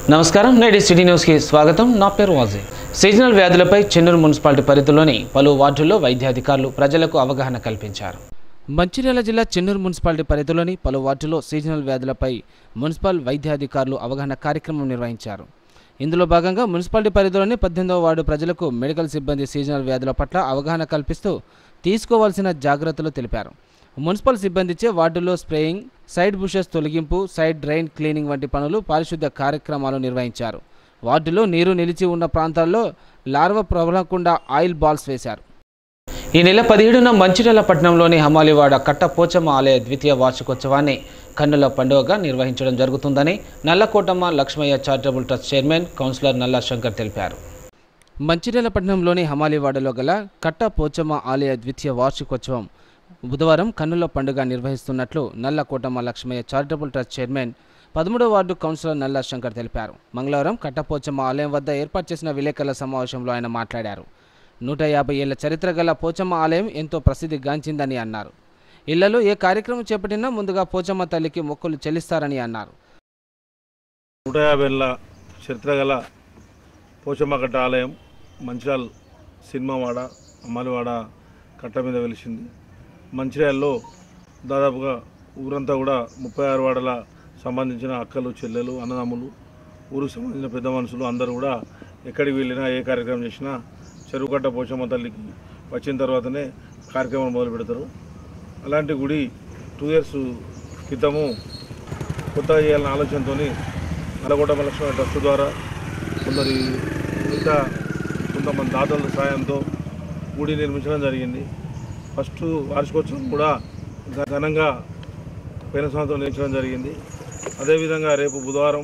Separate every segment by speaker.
Speaker 1: నమస్కారం నేటి సిటీ న్యూస్కి స్వాగతం నా పేరు వాజీ సీజనల్ వ్యాధులపై చెన్నూరు మున్సిపాలిటీ పరిధిలోని పలు వార్డుల్లో వైద్యాధికారులు ప్రజలకు అవగాహన కల్పించారు మంచిర్యాల జిల్లా చెన్నూరు మున్సిపాలిటీ పరిధిలోని పలు వార్డుల్లో సీజనల్ వ్యాధులపై మున్సిపల్ వైద్యాధికారులు అవగాహన కార్యక్రమం నిర్వహించారు ఇందులో భాగంగా మున్సిపాలిటీ పరిధిలోని పద్దెనిమిదవ వార్డు ప్రజలకు మెడికల్ సిబ్బంది సీజనల్ వ్యాధుల పట్ల అవగాహన కల్పిస్తూ తీసుకోవాల్సిన జాగ్రత్తలు తెలిపారు మున్సిపల్ సిబ్బందిచే వార్డుల్లో స్ప్రేయింగ్ సైడ్ బుషెస్ తొలగింపు సైడ్ డ్రైన్ క్లీనింగ్ వంటి పనులు పారిశుద్ధ్య కార్యక్రమాలు నిర్వహించారు వార్డులో నీరు నిలిచి ఉన్న ప్రాంతాల్లో లార్వ ప్రబలకుండా ఆయిల్ బాల్స్ వేశారు ఈ నెల పదిహేడున మంచిర్యాల పట్టణంలోని హమాలివాడ కట్ట పోచమ్మ ఆలయ ద్వితీయ వార్షికోత్సవాన్ని కన్నుల పండుగగా నిర్వహించడం జరుగుతుందని Nallakotamma Lakshmaiah charitable trust chairman councillor Nalla Shankar తెలిపారు మంచిర్యాల పట్టణంలోని హమాలివాడలో గల కట్ట పోచమ్మ ఆలయ ద్వితీయ వార్షికోత్సవం బుధవారం కన్నుల పండుగ నిర్వహిస్తున్నట్లు Nalla Kotamma Lakshmaiah charitable trust chairman పదమూడవ వార్డు కౌన్సిలర్ నల్లా శంకర్ తెలిపారు మంగళవారం కట్టపోచమ్మ ఆలయం వద్ద ఏర్పాటు చేసిన విలేకరుల సమావేశంలో ఆయన మాట్లాడారు నూట యాభై ఏళ్ల చరిత్ర గల పోచమ్మ ఆలయం ఎంతో ప్రసిద్ధి గాంచిందని అన్నారు ఇళ్లలో ఏ కార్యక్రమం చేపట్టినా ముందుగా పోచమ్మ తల్లికి మొక్కులు చెల్లిస్తారని అన్నారు
Speaker 2: నూట యాభై ఏళ్ళ చరిత్ర గల పోచమ్మకట్ట ఆలయం మంచిర్యాల్ సినిమావాడ అమ్మాలివాడ కట్ట మీద వెలిసింది మంచిర్యాల్లో దాదాపుగా ఊరంతా కూడా ముప్పై ఆరు వాడల సంబంధించిన అక్కలు చెల్లెలు అన్నదమ్ములు ఊరికి సంబంధించిన పెద్ద మనుషులు అందరూ కూడా ఎక్కడికి వెళ్ళినా ఏ కార్యక్రమం చేసినా చెరువుకట్ట పోచమ్మ తల్లికి వచ్చిన తర్వాతనే కార్యక్రమం మొదలు పెడతారు అలాంటి గుడి టూ ఇయర్స్ క్రితము కొత్తగా చేయాలన్న ఆలోచనతో నల్లగొండ లక్ష్మణ ట్రస్ట్ ద్వారా కొందరి మిగతా కొంతమంది దాతల సాయంతో గుడి నిర్మించడం జరిగింది ఫస్ట్ వార్షికోత్సవం కూడా ఘ- ఘనంగా పోయిన సంవత్సరం నిర్మించడం జరిగింది అదేవిధంగా రేపు బుధవారం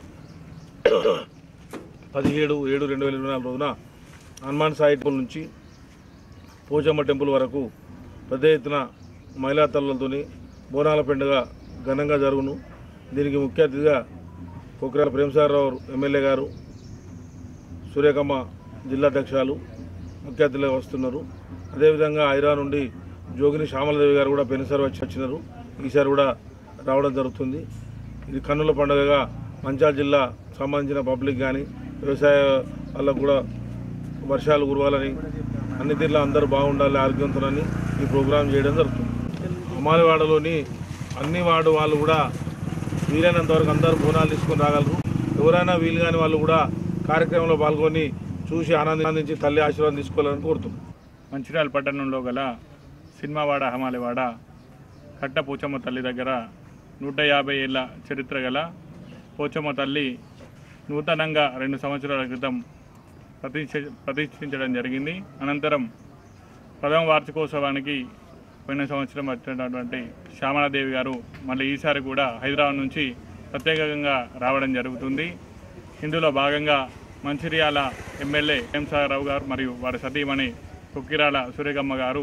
Speaker 2: పదిహేడు ఏడు రెండు వేల ఇరవై నాలుగు రోజున హనుమాన్ సాయి టెంపుల్ నుంచి పోచమ్మ టెంపుల్ వరకు పెద్ద ఎత్తున మహిళా తల్లులతోని బోనాల పండుగ ఘనంగా జరుగును దీనికి ముఖ్య అతిథిగా పోఖ్రాల ప్రేమసాగరరావు ఎమ్మెల్యే గారు సూర్యకమ్మ జిల్లా అధ్యక్షులు ముఖ్య అతిథులుగా వస్తున్నారు అదేవిధంగా ఐరా నుండి జోగిని శ్యామలదేవి గారు కూడా పెనుసారి వచ్చి వచ్చినారు ఈసారి కూడా రావడం జరుగుతుంది ఇది కన్నుల పండుగగా మంచాల జిల్లా సంబంధించిన పబ్లిక్ కానీ వ్యవసాయ వాళ్ళకు కూడా వర్షాలు కురవాలని అన్ని తీర్లా అందరూ బాగుండాలి ఆరోగ్యంతోనని ఈ ప్రోగ్రాం చేయడం జరుగుతుంది అమ్మాలివాడలోని అన్ని వార్డు వాళ్ళు కూడా వీలైనంత వరకు అందరూ బోనాలు తీసుకొని రాగలరు ఎవరైనా వీలు కాని వాళ్ళు కూడా కార్యక్రమంలో పాల్గొని చూసి ఆనందించి తల్లి ఆశీర్వాదం తీసుకోవాలని కోరుతున్నాం
Speaker 3: మంచిర్యాల పట్టణంలో గల సినిమావాడ హమాలివాడ కట్ట పోచమ్మ తల్లి దగ్గర నూట యాభై ఏళ్ళ చరిత్ర గల పోచమ్మ తల్లి నూతనంగా రెండు సంవత్సరాల క్రితం ప్రతిష్ఠ ప్రతిష్ఠించడం జరిగింది అనంతరం ప్రథమ వార్షికోత్సవానికి పోయిన సంవత్సరం వచ్చినటువంటి శ్యామలాదేవి గారు మళ్ళీ ఈసారి కూడా హైదరాబాద్ నుంచి ప్రత్యేకంగా రావడం జరుగుతుంది ఇందులో భాగంగా మంచిర్యాల ఎమ్మెల్యే రావు గారు మరియు వారి సతీమణి కుక్కిరాల సూర్యగమ్మ గారు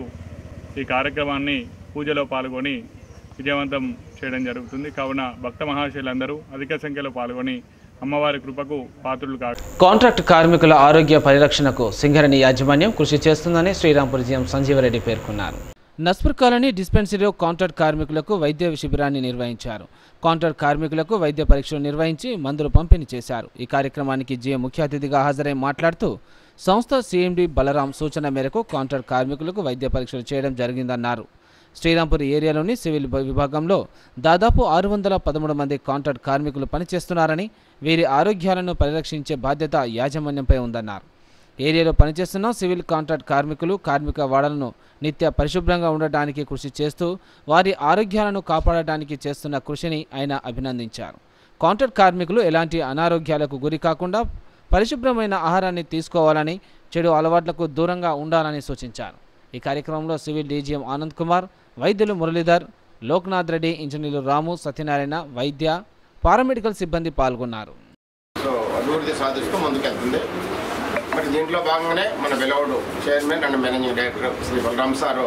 Speaker 3: ఈ కార్యక్రమాన్ని పూజలో పాల్గొని విజయవంతం చేయడం జరుగుతుంది కావున భక్త మహాశయులందరూ అధిక సంఖ్యలో పాల్గొని అమ్మవారి కృపకు పాత్రులు కా
Speaker 1: కాంట్రాక్ట్ కార్మికుల ఆరోగ్య పరిరక్షణకు సింగరణి యాజమాన్యం కృషి చేస్తుందని శ్రీరాంపూర్ జీఎం సంజీవరెడ్డి పేర్కొన్నారు నస్పూర్ కాలనీ డిస్పెన్సరీలో కాంట్రాక్ట్ కార్మికులకు వైద్య శిబిరాన్ని నిర్వహించారు కాంట్రాక్ట్ కార్మికులకు వైద్య పరీక్షలు నిర్వహించి మందులు పంపిణీ చేశారు ఈ కార్యక్రమానికి జీఎం ముఖ్య అతిథిగా హాజరై మాట్లాడుతూ సంస్థ సీఎండి బలరాం సూచన మేరకు కాంట్రాక్ట్ కార్మికులకు వైద్య పరీక్షలు చేయడం జరిగిందన్నారు శ్రీరాంపూర్ ఏరియాలోని సివిల్ విభ- విభాగంలో దాదాపు ఆరు వందల పదమూడు మంది కాంట్రాక్ట్ కార్మికులు పనిచేస్తున్నారని వీరి ఆరోగ్యాలను పరిరక్షించే బాధ్యత యాజమాన్యంపై ఉందన్నారు ఏరియాలో పనిచేస్తున్న సివిల్ కాంట్రాక్ట్ కార్మికులు కార్మిక వాడలను నిత్య పరిశుభ్రంగా ఉండటానికి కృషి చేస్తూ వారి ఆరోగ్యాలను కాపాడటానికి చేస్తున్న కృషిని ఆయన అభినందించారు కాంట్రాక్ట్ కార్మికులు ఎలాంటి అనారోగ్యాలకు గురి కాకుండా పరిశుభ్రమైన ఆహారాన్ని తీసుకోవాలని చెడు అలవాట్లకు దూరంగా ఉండాలని సూచించారు ఈ కార్యక్రమంలో సివిల్ డీజీఎం ఆనంద్ కుమార్ వైద్యులు మురళీధర్ లోక్నాథ్ రెడ్డి ఇంజనీర్లు రాము సత్యనారాయణ వైద్య పారామెడికల్ సిబ్బంది పాల్గొన్నారు
Speaker 4: సో అభివృద్ధి సాధిస్తూ ముందుకెళ్తుంది మరి దీంట్లో భాగంగానే మన బిలవడు chairman and managing director Shri Balaram sir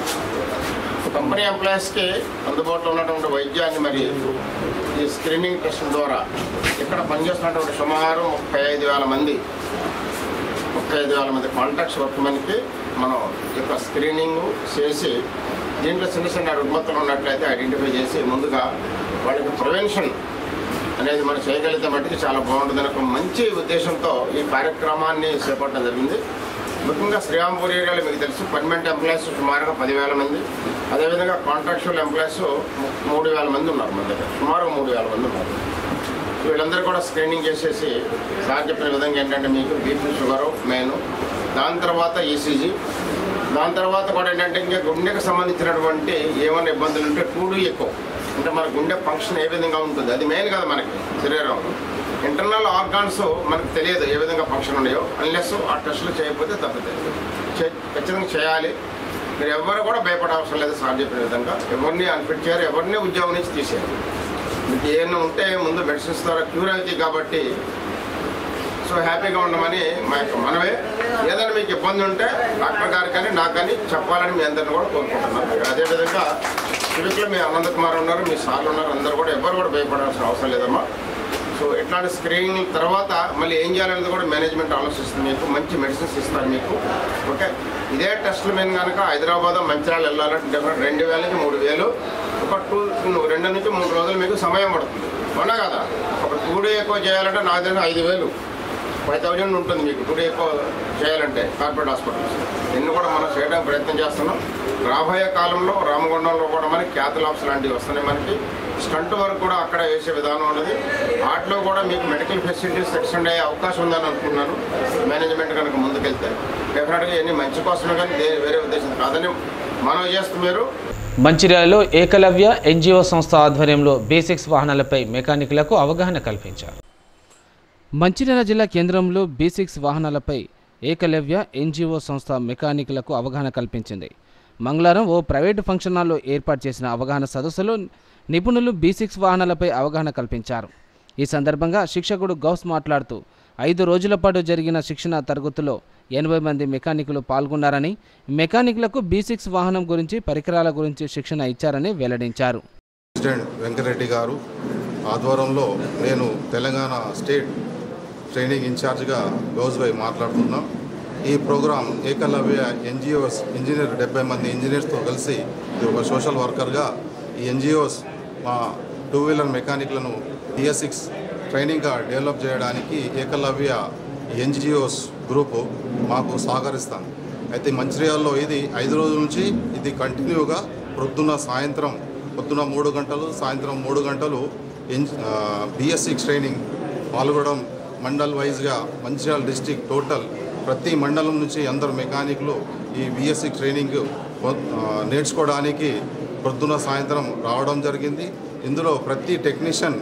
Speaker 4: company ఎంప్లాయీస్కి అందుబాటులో ఉన్నటువంటి వైద్యాన్ని మరి ఈ స్క్రీనింగ్ టెస్ట్ ద్వారా ఇక్కడ పనిచేస్తున్నటువంటి సుమారు ముప్పై ఐదు వేల మంది ముప్పై ఐదు వేల మంది కాంటాక్ట్స్ వర్క్మెన్కి మనం ఈ యొక్క స్క్రీనింగ్ చేసి దీంట్లో చిన్న చిన్న రుగ్మతలు ఉన్నట్లయితే ఐడెంటిఫై చేసి ముందుగా వాళ్ళకి ప్రివెన్షన్ అనేది మనం చేయగలిగితే మట్టుకు చాలా బాగుంటుందని ఒక మంచి ఉద్దేశంతో ఈ కార్యక్రమాన్ని చేపట్టడం జరిగింది ముఖ్యంగా శ్రీరాంపూర్ ఏరియాలో మీకు తెలుసు పర్మనెంట్ ఎంప్లాయీస్ సుమారుగా పదివేల మంది అదేవిధంగా కాంట్రాక్చువల్ ఎంప్లాయీస్ మూడు వేల మంది ఉన్నారు మన దగ్గర సుమారు మూడు వేల మంది ఉన్నారు సో వీళ్ళందరూ కూడా స్క్రీనింగ్ చేసేసి సార్ చెప్పిన విధంగా ఏంటంటే మీకు బీపీ షుగరు మెయిన్ దాని తర్వాత ఈసీజీ దాని తర్వాత కూడా ఏంటంటే ఇంకా గుండెకు సంబంధించినటువంటి ఏమైనా ఇబ్బందులు ఉంటే టూ ఎక్కువ అంటే మన గుండె ఫంక్షన్ ఏ విధంగా ఉంటుంది అది మెయిన్ కదా మనకి శరీరం ఇంటర్నల్ ఆర్గాన్స్ మనకు తెలియదు ఏ విధంగా ఫంక్షన్ ఉన్నాయో అన్లెస్ ఆ టెస్టులు చేయకపోతే తప్పుతాయి చే- ఖచ్చితంగా చేయాలి మీరు ఎవరు కూడా భయపడవసరం లేదు సార్ చెప్పిన విధంగా ఎవరిని అన్ఫిట్ చేయరు ఎవరిని ఉద్యోగం నుంచి తీసేయాలి మీకు ఏమైనా ఉంటే ముందు మెడిసిన్స్ ద్వారా క్యూర్ అవుతాయి కాబట్టి సో హ్యాపీగా ఉండమని మా యొక్క మనమే ఏదైనా మీకు ఇబ్బంది ఉంటే డాక్టర్ గారు కానీ నాకు కానీ చెప్పాలని మీ అందరిని కూడా కోరుకుంటున్నాను అదేవిధంగా సివిక్లో మీ అనంత కుమార్ ఉన్నారు మీ సార్లు ఉన్నారు అందరూ కూడా ఎవరు కూడా భయపడాల్సిన అవసరం లేదమ్మా సో ఇట్లాంటి స్క్రీనింగ్ తర్వాత మళ్ళీ ఏం చేయాలనేది కూడా మేనేజ్మెంట్ ఆలోచిస్తుంది మీకు మంచి మెడిసిన్స్ ఇస్తారు మీకు ఓకే ఇదే టెస్టుల మీద కనుక హైదరాబాద్ మంచిర్యాల వెళ్ళాలంటే డిఫరెంట్ రెండు వేల నుంచి మూడు వేలు ఒక టూ రెండు నుంచి మూడు రోజులు మీకు సమయం పడుతుంది అవునా కదా ఒక టూ డే ఎక్కువ చేయాలంటే నాకు తెలిసి ఐదు వేలు ఫైవ్ థౌజండ్ ఉంటుంది మీకు టూ డే ఎక్కువ చేయాలంటే కార్పొరేట్ హాస్పిటల్స్ ఇన్ని కూడా మనం చేయడానికి ప్రయత్నం చేస్తున్నాం రాబోయే కాలంలో రామగుండంలో కూడా మనకి క్యాథలాబ్స్ లాంటివి వస్తున్నాయి మనకి స్టంట్ వరకు కూడా అక్కడ వేసే విధానం ఉన్నది వాటిలో కూడా మీకు మెడికల్ ఫెసిలిటీస్ ఎక్స్టెండ్ అయ్యే అవకాశం ఉందని అనుకున్నాను మేనేజ్మెంట్ కనుక ముందుకెళ్తే డెఫినెట్గా ఇవన్నీ మంచి కోసమే కానీ దే- వేరే ఉద్దేశం కాదని మనం చేస్తూ మీరు
Speaker 1: మంచిర్యాలలో ఏకలవ్య ఎన్జిఓ సంస్థ ఆధ్వర్యంలో బేసిక్స్ వాహనాలపై మెకానికులకు అవగాహన కల్పించారు మంచిర్యాల జిల్లా కేంద్రంలో బేసిక్స్ వాహనాలపై ఏకలవ్య ఎన్జిఓ సంస్థ మెకానికులకు అవగాహన కల్పించింది మంగళవారం ఓ ప్రైవేటు ఫంక్షన్ హాల్లో ఏర్పాటు చేసిన అవగాహన సదస్సులో నిపుణులు బేసిక్స్ వాహనాలపై అవగాహన కల్పించారు ఈ సందర్భంగా శిక్షకుడు గౌస్ మాట్లాడుతూ ఐదు రోజుల పాటు జరిగిన శిక్షణ తరగతుల్లో ఎనభై మంది మెకానికులు పాల్గొన్నారని మెకానికులకు బీ6 వాహనం గురించి పరికరాల గురించి శిక్షణ ఇచ్చారని వెల్లడించారు
Speaker 5: ప్రెసిడెంట్ వెంకరెడ్డి గారు ఆధ్వర్యంలో నేను తెలంగాణ స్టేట్ ట్రైనింగ్ ఇన్ఛార్జ్గా గౌజ్భాయ్ మాట్లాడుతున్నాం ఈ ప్రోగ్రాం ఏకలవ్య ఎన్జిఓస్ ఇంజనీర్ డెబ్బై మంది ఇంజనీర్స్తో కలిసి ఇది ఒక సోషల్ వర్కర్గా ఈ ఎన్జిఓస్ మా టూ వీలర్ మెకానిక్లను టిఎస్ సిక్స్ ట్రైనింగ్గా డెవలప్ చేయడానికి ఏకలవ్య ఎన్జిఓస్ గ్రూపు మాకు సహకరిస్తాను అయితే మంచిర్యాలలో ఇది ఐదు రోజుల నుంచి ఇది కంటిన్యూగా ప్రొద్దున సాయంత్రం పొద్దున మూడు గంటలు సాయంత్రం మూడు గంటలు బిఎస్ సిక్స్ ట్రైనింగ్ పాల్గొనడం మండల్ వైజ్గా మంచిర్యాల డిస్టిక్ టోటల్ ప్రతి మండలం నుంచి అందరు మెకానిక్లు ఈ బిఎస్ సిక్స్ ట్రైనింగ్ పొ- ఆ, నేర్చుకోవడానికి పొద్దున సాయంత్రం రావడం జరిగింది ఇందులో ప్రతి టెక్నీషియన్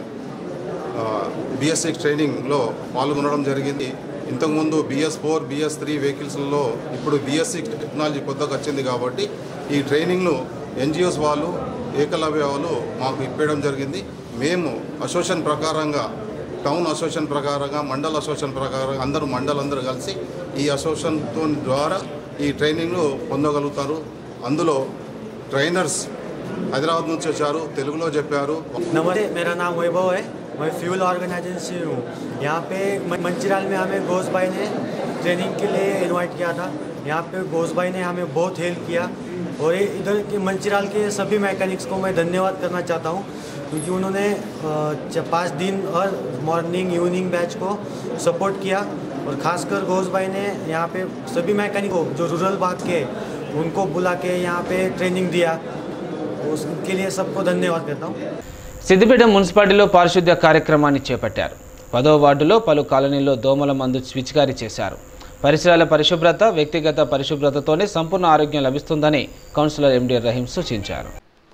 Speaker 5: బిఎస్ సిక్స్ ట్రైనింగ్లో పాల్గొనడం జరిగింది ఇంతకుముందు బిఎస్ ఫోర్ బిఎస్ త్రీ వెహికల్స్లో ఇప్పుడు బిఎస్ సిక్స్ టెక్నాలజీ కొత్తగా వచ్చింది కాబట్టి ఈ ట్రైనింగ్ను ఎన్జిఓస్ వాళ్ళు ఏకలవ్య వాళ్ళు మాకు ఇప్పేయడం జరిగింది మేము అసోసియేషన్ ప్రకారంగా టౌన్ అసోసియేషన్ ప్రకారంగా మండల అసోసియేషన్ ప్రకారంగా అందరూ మండలందరూ కలిసి ఈ అసోసియేషన్తో ద్వారా ఈ ట్రైనింగ్ను పొందగలుగుతారు అందులో ట్రైనర్స్ హైదరాబాద్ నుంచి వచ్చారు తెలుగులో చెప్పారు
Speaker 6: नमस्ते मेरा नाम वैभव है मैं फ्यूल ऑर्गेनाइजेशन से हूँ यहाँ पे म- मंचिराल में हमें घोष भाई ने ट्रेनिंग के लिए इनवाइट किया था यहाँ पे घोष भाई ने हमें बहुत हेल्प किया और ये इधर के मंचिराल के सभी मैकेनिक्स को मैं धन्यवाद करना चाहता हूँ क्योंकि उन्होंने अ, च- पाँच दिन हर मॉर्निंग इवनिंग बैच को सपोर्ट किया और खासकर घोष भाई ने यहाँ पे सभी मैकेनिक को जो रूरल भाग के उनको बुला के यहाँ पे ट्रेनिंग दिया उसके लिए सबको धन्यवाद करता हूँ
Speaker 1: సిద్దిపేట మున్సిపాలిటీలో పారిశుద్ధ్య కార్యక్రమాన్ని చేపట్టారు పదో వార్డులో పలు కాలనీల్లో దోమల మందు స్విచ్గారి చేశారు పరిసరాల పరిశుభ్రత వ్యక్తిగత పరిశుభ్రతతోనే సంపూర్ణ ఆరోగ్యం లభిస్తుందని కౌన్సిలర్ ఎండి రహీం సూచించారు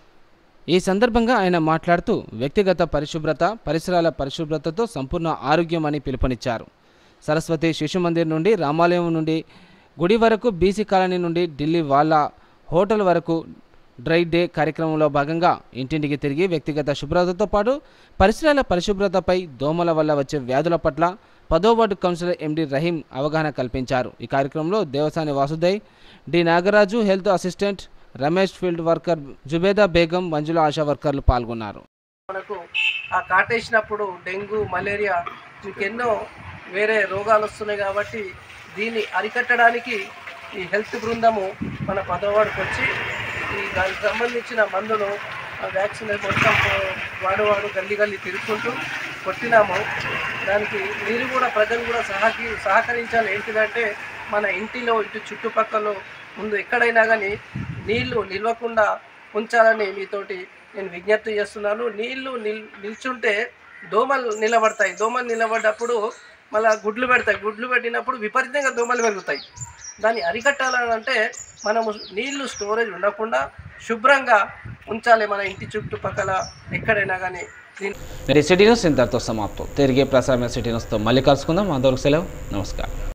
Speaker 1: ఈ సందర్భంగా ఆయన మాట్లాడుతూ వ్యక్తిగత పరిశుభ్రత పరిసరాల పరిశుభ్రతతో సంపూర్ణ ఆరోగ్యం అని పిలుపునిచ్చారు సరస్వతి శిశు మందిర్ నుండి రామాలయం నుండి గుడి వరకు బీసీ కాలనీ నుండి ఢిల్లీ వాళ్ళ హోటల్ వరకు డ్రై డే కార్యక్రమంలో భాగంగా ఇంటింటికి తిరిగి వ్యక్తిగత శుభ్రతతో పాటు పరిసరాల పరిశుభ్రతపై దోమల వల్ల వచ్చే వ్యాధుల పట్ల పదో వార్డు కౌన్సిలర్ ఎండి రహీం అవగాహన కల్పించారు ఈ కార్యక్రమంలో Devasani Vasudev D Nagaraju health assistant Ramesh field worker Zubeda Begum Manjula ASHA వర్కర్లు పాల్గొన్నారు
Speaker 7: మనకు ఆ కాటేసినప్పుడు డెంగ్యూ మలేరియా ఇంకెన్నో వేరే రోగాలు వస్తున్నాయి కాబట్టి దీన్ని అరికట్టడానికి ఈ హెల్త్ బృందము మన పదవాడికి వచ్చి ఈ దానికి సంబంధించిన మందులు ఆ వ్యాక్సిన్ మొత్తం వాడు వాడు గల్లీ గల్లీ తిరుగుకుంటూ కొట్టినాము దానికి మీరు కూడా ప్రజలు కూడా సహకి సహకరించాలి ఏంటిదంటే మన ఇంటిలో ఇంటి చుట్టుపక్కల ముందు ఎక్కడైనా కానీ నీళ్లు నిల్వకుండా ఉంచాలని మీతోటి నేను విజ్ఞప్తి చేస్తున్నాను నీళ్లు నిల్ నిల్చుంటే దోమలు నిలబడతాయి దోమలు నిలబడ్డప్పుడు మళ్ళీ గుడ్లు పెడతాయి గుడ్లు పెట్టినప్పుడు విపరీతంగా దోమలు పెరుగుతాయి దాన్ని అరికట్టాలంటే మనము నీళ్లు స్టోరేజ్ ఉండకుండా శుభ్రంగా ఉంచాలి మన ఇంటి చుట్టుపక్కల ఎక్కడైనా కానీ దీని
Speaker 1: మరి సిటీ న్యూస్ ఇంతటితో సమాప్తం తిరిగి ప్రసారమైన సిటీ న్యూస్తో మళ్ళీ కలుసుకుందాం అంతవరకు సెలవు నమస్కారం